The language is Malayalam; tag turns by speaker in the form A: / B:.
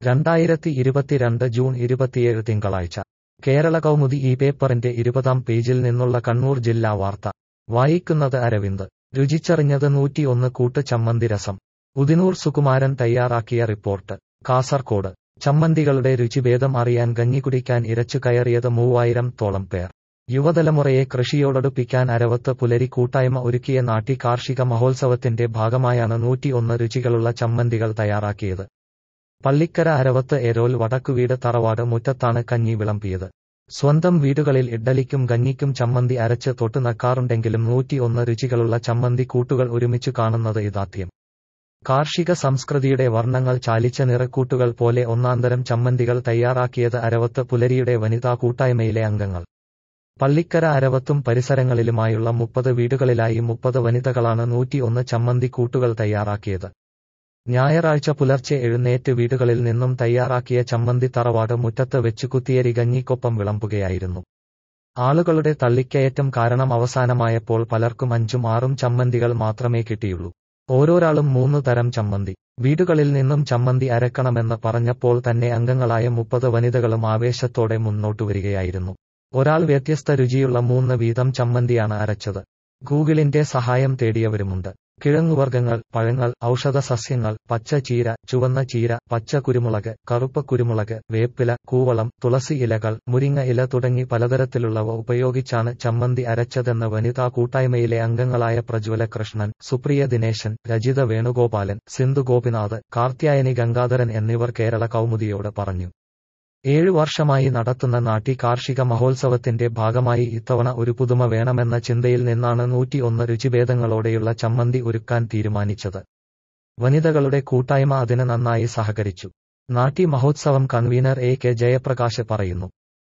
A: രണ്ടായിരത്തി ഇരുപത്തിരണ്ട് ജൂൺ ഇരുപത്തിയേഴ് തിങ്കളാഴ്ച കേരള കൗമുദി ഈ പേപ്പറിന്റെ ഇരുപതാം പേജിൽ നിന്നുള്ള കണ്ണൂർ ജില്ലാ വാർത്ത വായിക്കുന്നത് അരവിന്ദ് രുചിച്ചറിഞ്ഞത് നൂറ്റിയൊന്ന് കൂട്ട് ചമ്മന്തി രസം ഉദിനൂർ സുകുമാരൻ തയ്യാറാക്കിയ റിപ്പോർട്ട് കാസർകോട് ചമ്മന്തികളുടെ രുചിഭേദം അറിയാൻ കഞ്ഞി കുടിക്കാൻ ഇരച്ചു കയറിയത് മൂവായിരം തോളം പേർ യുവതലമുറയെ കൃഷിയോടടുപ്പിക്കാൻ അരവത്ത് പുലരി കൂട്ടായ്മ ഒരുക്കിയ നാട്ടി കാർഷിക മഹോത്സവത്തിന്റെ ഭാഗമായാണ് നൂറ്റിയൊന്ന് രുചികളുള്ള ചമ്മന്തികൾ തയ്യാറാക്കിയത് പള്ളിക്കര അരവത്ത് എരോൽ വടക്കുവീട് തറവാട് മുറ്റത്താണ് കഞ്ഞി വിളമ്പിയത് സ്വന്തം വീടുകളിൽ ഇഡ്ഡലിക്കും കഞ്ഞിക്കും ചമ്മന്തി അരച്ച് തൊട്ട് നക്കാറുണ്ടെങ്കിലും നൂറ്റിയൊന്ന് രുചികളുള്ള ചമ്മന്തി കൂട്ടുകൾ ഒരുമിച്ചു കാണുന്നത് ഇതാദ്യം കാർഷിക സംസ്കൃതിയുടെ വർണ്ണങ്ങൾ ചാലിച്ച നിറക്കൂട്ടുകൾ പോലെ ഒന്നാന്തരം ചമ്മന്തികൾ തയ്യാറാക്കിയത് അരവത്ത് പുലരിയുടെ വനിതാ കൂട്ടായ്മയിലെ അംഗങ്ങൾ പള്ളിക്കര അരവത്തും പരിസരങ്ങളിലുമായുള്ള മുപ്പത് വീടുകളിലായി മുപ്പത് വനിതകളാണ് നൂറ്റിയൊന്ന് ചമ്മന്തി കൂട്ടുകൾ തയ്യാറാക്കിയത് ഞായറാഴ്ച പുലർച്ചെ എഴുന്നേറ്റ് വീടുകളിൽ നിന്നും തയ്യാറാക്കിയ ചമ്മന്തി തറവാട് മുറ്റത്ത് വെച്ച് കുത്തിയരി കഞ്ഞിക്കൊപ്പം വിളമ്പുകയായിരുന്നു ആളുകളുടെ തള്ളിക്കയറ്റം കാരണം അവസാനമായപ്പോൾ പലർക്കും അഞ്ചും ആറും ചമ്മന്തികൾ മാത്രമേ കിട്ടിയുള്ളൂ ഓരോരാളും മൂന്നു തരം ചമ്മന്തി വീടുകളിൽ നിന്നും ചമ്മന്തി അരക്കണമെന്ന് പറഞ്ഞപ്പോൾ തന്നെ അംഗങ്ങളായ മുപ്പത് വനിതകളും ആവേശത്തോടെ മുന്നോട്ടു വരികയായിരുന്നു ഒരാൾ വ്യത്യസ്ത രുചിയുള്ള മൂന്ന് വീതം ചമ്മന്തിയാണ് അരച്ചത് ഗൂഗിളിന്റെ സഹായം തേടിയവരുമുണ്ട് കിഴങ്ങുവർഗ്ഗങ്ങൾ പഴങ്ങൾ ഔഷധ സസ്യങ്ങൾ പച്ച ചീര ചുവന്ന ചീര പച്ച കുരുമുളക് കറുപ്പ കുരുമുളക് വേപ്പില കൂവളം തുളസി ഇലകൾ മുരിങ്ങ ഇല തുടങ്ങി പലതരത്തിലുള്ളവ ഉപയോഗിച്ചാണ് ചമ്മന്തി അരച്ചതെന്ന് വനിതാ കൂട്ടായ്മയിലെ അംഗങ്ങളായ പ്രജ്വല കൃഷ്ണൻ സുപ്രിയ ദിനേശൻ രജിത വേണുഗോപാലൻ സിന്ധു ഗോപിനാഥ് കാർത്യായനി ഗംഗാധരൻ എന്നിവർ കേരള കൗമുദിയോട് പറഞ്ഞു ഏഴു വർഷമായി നടത്തുന്ന നാട്ടി കാർഷിക മഹോത്സവത്തിന്റെ ഭാഗമായി ഇത്തവണ ഒരു പുതുമ വേണമെന്ന ചിന്തയിൽ നിന്നാണ് നൂറ്റിയൊന്ന് രുചിഭേദങ്ങളോടെയുള്ള ചമ്മന്തി ഒരുക്കാൻ തീരുമാനിച്ചത് വനിതകളുടെ കൂട്ടായ്മ അതിന് നന്നായി സഹകരിച്ചു നാട്ടി മഹോത്സവം കൺവീനർ എ കെ ജയപ്രകാശ് പറയുന്നു